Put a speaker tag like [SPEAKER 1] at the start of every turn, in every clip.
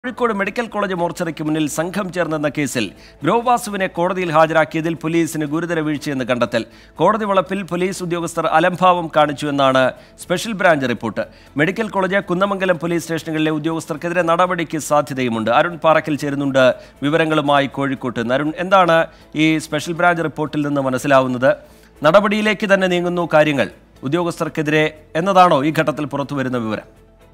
[SPEAKER 1] Kozhikode medical college മോർച്ചറിക്ക് മുന്നിൽ സംഘം ചേർന്നെന്ന കേസിൽ ഗ്രോവാസുവിനെ കോടതിയിൽ ഹാജരാക്കിയതിൽ പോലീസിന് ഗുരുതര വീഴ്ചയെന്ന് കണ്ടെത്തൽ കോടതി വളപ്പിൽ പോലീസ് ഉദ്യോഗസ്ഥർ അലംഭാവം കാണിച്ചുവെന്നാണ് special branch report medical college Kunnamangalam police സ്റ്റേഷനുകളിലെ ഉദ്യോഗസ്ഥർക്കെതിരെ നടപടിക്ക് സാധ്യതയുമുണ്ട് അരുൺ പാറക്കൽ ചേരുന്നുണ്ട് വിവരങ്ങളുമായി കോഴിക്കോട്ട് നിന്ന്. അരുൺ എന്താണ് ഈ സ്പെഷ്യൽ ബ്രാഞ്ച് റിപ്പോർട്ടിൽ നിന്ന് മനസ്സിലാവുന്നത് നടപടിയിലേക്ക് തന്നെ നീങ്ങുന്നു കാര്യങ്ങൾ ഉദ്യോഗസ്ഥർക്കെതിരെ എന്നതാണോ ഈ ഘട്ടത്തിൽ പുറത്തുവരുന്ന വിവരം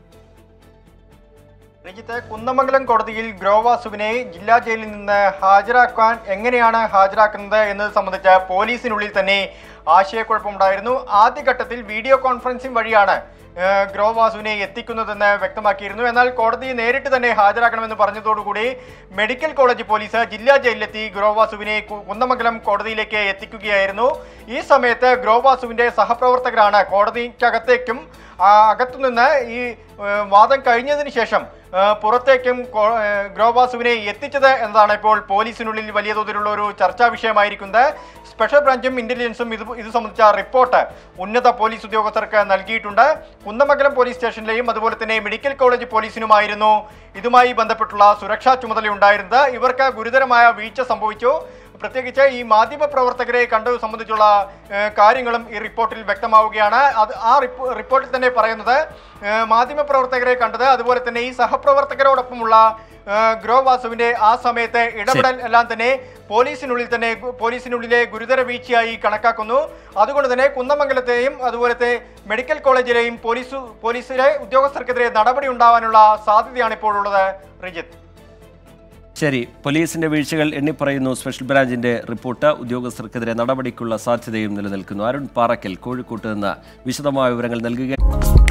[SPEAKER 2] രഞ്ജിത്ത് കുന്നമംഗലം കോടതിയിൽ ഗ്രോവാസുവിനെ ജില്ലാ ജയിലിൽ നിന്ന് ഹാജരാക്കാൻ എങ്ങനെയാണ് ഹാജരാക്കുന്നത് എന്നത് സംബന്ധിച്ച് പോലീസിനുള്ളിൽ തന്നെ ആശയക്കുഴപ്പമുണ്ടായിരുന്നു ആദ്യഘട്ടത്തിൽ വീഡിയോ കോൺഫറൻസിംഗ് വഴിയാണ് ഏഹ്, ഗ്രോവാസുവിനെ എത്തിക്കുന്നതെന്ന് വ്യക്തമാക്കിയിരുന്നു എന്നാൽ കോടതി നേരിട്ട് തന്നെ ഹാജരാക്കണമെന്ന് പറഞ്ഞതോടുകൂടി മെഡിക്കൽ കോളേജ് പോലീസ് ജില്ലാ ജയിലിലെത്തി ഗ്രോവാസുവിനെ കു- കുന്നമംഗലം കോടതിയിലേക്ക് എത്തിക്കുകയായിരുന്നു ഈ സമയത്ത് ഗ്രോവാസുവിന്റെ സഹപ്രവർത്തകരാണ് കോടതിക്കകത്തേക്കും ആ, അകത്തുനിന്ന് ഈ ഏഹ്, വാദം കഴിഞ്ഞതിന് ശേഷം ഏഹ്, പുറത്തേക്കും കോ- ഏഹ്, ഗ്രോവാസുവിനെ എത്തിച്ചത് എന്നതാണ് ഇപ്പോൾ പോലീസിനുള്ളിൽ വലിയ തോതിലുള്ള ഒരു ചർച്ചാ വിഷയമായിരിക്കുന്നത് സ്പെഷ്യൽ ബ്രാഞ്ചും ഇന്റലിജൻസും ഇത് ഇത് സംബന്ധിച്ച റിപ്പോർട്ട് ഉന്നത പോലീസ് ഉദ്യോഗസ്ഥർക്ക് നൽകിയിട്ടുണ്ട് കുന്നമംഗലം പോലീസ് സ്റ്റേഷനിലെയും അതുപോലെ തന്നെ മെഡിക്കൽ കോളേജ് പോലീസിനുമായിരുന്നു ഇതുമായി ബന്ധപ്പെട്ടുള്ള സുരക്ഷാ ചുമതലയുണ്ടായിരുന്നത് ഇവർക്ക് ഗുരുതരമായ വീഴ്ച സംഭവിച്ചു പ്രത്യേകിച്ച് ഈ മാധ്യമ പ്രവർത്തകരെ കണ്ടത് സംബന്ധിച്ചുള്ള ഏഹ്, കാര്യങ്ങളും ഈ റിപ്പോർട്ടിൽ വ്യക്തമാവുകയാണ് അത് ആ റിപ്പോ- റിപ്പോർട്ടിൽ തന്നെ പറയുന്നത് ഏഹ്, മാധ്യമ പ്രവർത്തകരെ കണ്ടത് അതുപോലെ തന്നെ ഈ സഹപ്രവർത്തകരോടൊപ്പമുള്ള ഏഹ്, ഗ്രോ വാസുവിന്റെ ആ സമയത്തെ ഇടപെടൽ എല്ലാം തന്നെ പോലീസിനുള്ളിൽ തന്നെ ഗു- പോലീസിനുള്ളിലെ ഗുരുതര വീഴ്ചയായി കണക്കാക്കുന്നു അതുകൊണ്ട് തന്നെ കുന്നമംഗലത്തെയും അതുപോലത്തെ മെഡിക്കൽ കോളേജിലെയും പോലീസ് പോലീസിലെ ഉദ്യോഗസ്ഥർക്കെതിരെ നടപടി ഉണ്ടാവാനുള്ള സാധ്യതയാണ് ഇപ്പോൾ ഉള്ളത് റിജിത്ത്
[SPEAKER 1] ശരി പോലീസിന്റെ വീഴ്ചകൾ എണ്ണിപ്പറയുന്നു സ്പെഷ്യൽ ബ്രാഞ്ചിന്റെ റിപ്പോർട്ട് ഉദ്യോഗസ്ഥർക്കെതിരെ നടപടിക്കുള്ള സാധ്യതയും നിലനിൽക്കുന്നു അരുൺ പാറക്കൽ കോഴിക്കോട്ട് നിന്ന് വിശദമായ വിവരങ്ങൾ നൽകുക